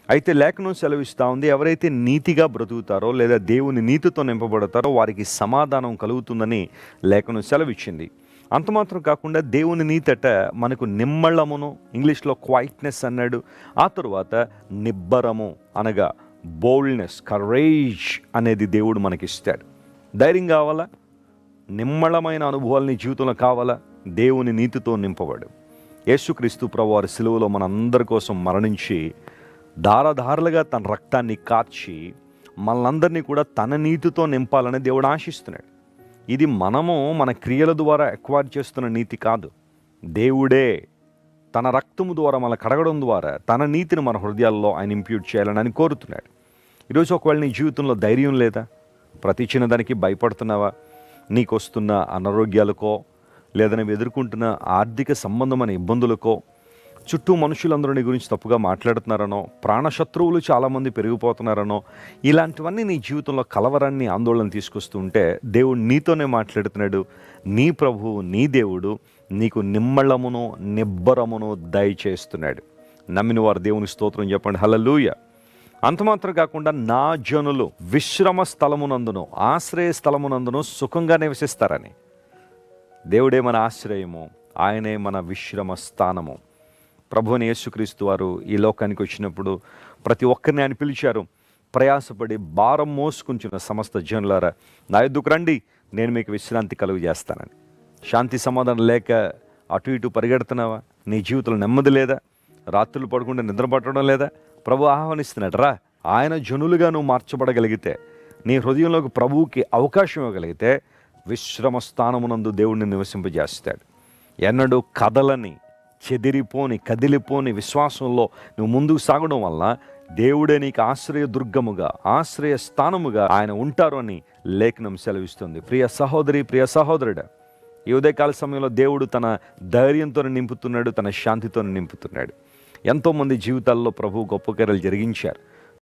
అయితే లేఖనం సెలవిస్తూ ఉంది ఎవరైతే నీతిగా బ్రతుకుతారో లేదా దేవుని నీతితో నింపబడతారో వారికి సమాధానం కలుగుతుందని లేఖనం సెలవిచ్చింది అంత మాత్రం కాకుండా దేవుని నీతట మనకు నిమ్మళమును ఇంగ్లీష్లో క్వైట్నెస్ అన్నాడు ఆ తరువాత నిబ్బరము అనగా బోల్డ్నెస్ కరేజ్ అనేది దేవుడు మనకిస్తాడు ధైర్యం కావాలా నిమ్మళమైన అనుభవాలు నీ జీవితంలో కావాలా దేవుని నీతితో నింపబడు యేసుక్రీస్తు ప్రభువారి సిలువలో మనందరి కోసం మరణించి ధారధారలుగా తన రక్తాన్ని కార్చి మనందరినీ కూడా తన నీతితో నింపాలని దేవుడు ఆశిస్తున్నాడు ఇది మనము మన క్రియల ద్వారా ఎక్వైర్ చేస్తున్న నీతి కాదు దేవుడే తన రక్తము ద్వారా మన కడగడం ద్వారా తన నీతిని మన హృదయాల్లో ఆయన ఇంప్యూట్ చేయాలని ఆయన కోరుతున్నాడు ఈరోజు ఒకవేళ నీ జీవితంలో ధైర్యం లేదా ప్రతి చిన్నదానికి భయపడుతున్నావా నీకు వస్తున్న అనారోగ్యాలకో లేదా నువ్వు ఎదుర్కొంటున్న ఆర్థిక సంబంధమైన ఇబ్బందులకో చుట్టూ మనుషులందరూ నీ గురించి తప్పుగా మాట్లాడుతున్నారనో ప్రాణశత్రువులు చాలామంది పెరిగిపోతున్నారనో ఇలాంటివన్నీ నీ జీవితంలో కలవరాన్ని ఆందోళన తీసుకొస్తూ ఉంటే దేవుడు నీతోనే మాట్లాడుతున్నాడు నీ ప్రభువు నీ దేవుడు నీకు నిమ్మళమును నిబ్బరమును దయచేస్తున్నాడు నమ్మిన వారు దేవుని స్తోత్రం చెప్పండి హల్లెలూయ అంత మాత్రం కాకుండా నా జనులు విశ్రమ స్థలమునందును ఆశ్రయ స్థలమునందును సుఖంగా నివసిస్తారని దేవుడే మన ఆశ్రయము ఆయనే మన విశ్రమ స్థానము ప్రభుని యేసుక్రీస్తు వారు ఈ లోకానికి వచ్చినప్పుడు ప్రతి ఒక్కరిని ఆయన పిలిచారు ప్రయాసపడి భారం మోసుకుంటున్న సమస్త జనులారా నా ఎద్దుకు రండి నేను మీకు విశ్రాంతి కలుగు చేస్తానని శాంతి సమాధానం లేక అటు ఇటు పరిగెడుతున్నావా నీ జీవితంలో నెమ్మది లేదా రాత్రులు పడుకుంటే నిద్ర పట్టడం లేదా ప్రభు ఆహ్వానిస్తున్నాడు రా ఆయన జనులుగా నువ్వు మార్చబడగలిగితే నీ హృదయంలోకి ప్రభువుకి అవకాశం ఇవ్వగలిగితే విశ్రమ స్థానమునందు దేవుడిని నివసింపజేస్తాడు ఎన్నడూ కదలని చెదిరిపోని కదిలిపోని విశ్వాసంలో నువ్వు ముందుకు సాగడం వల్ల దేవుడే నీకు ఆశ్రయ దుర్గముగా ఆశ్రయ స్థానముగా ఆయన ఉంటారు అని లేఖనం సెలవిస్తుంది ప్రియ సహోదరి ప్రియ సహోదరుడా ఈ ఉదయకాల సమయంలో దేవుడు తన ధైర్యంతో నింపుతున్నాడు తన శాంతితో నింపుతున్నాడు ఎంతోమంది జీవితాల్లో ప్రభు గొప్ప కార్యాలు జరిగించారు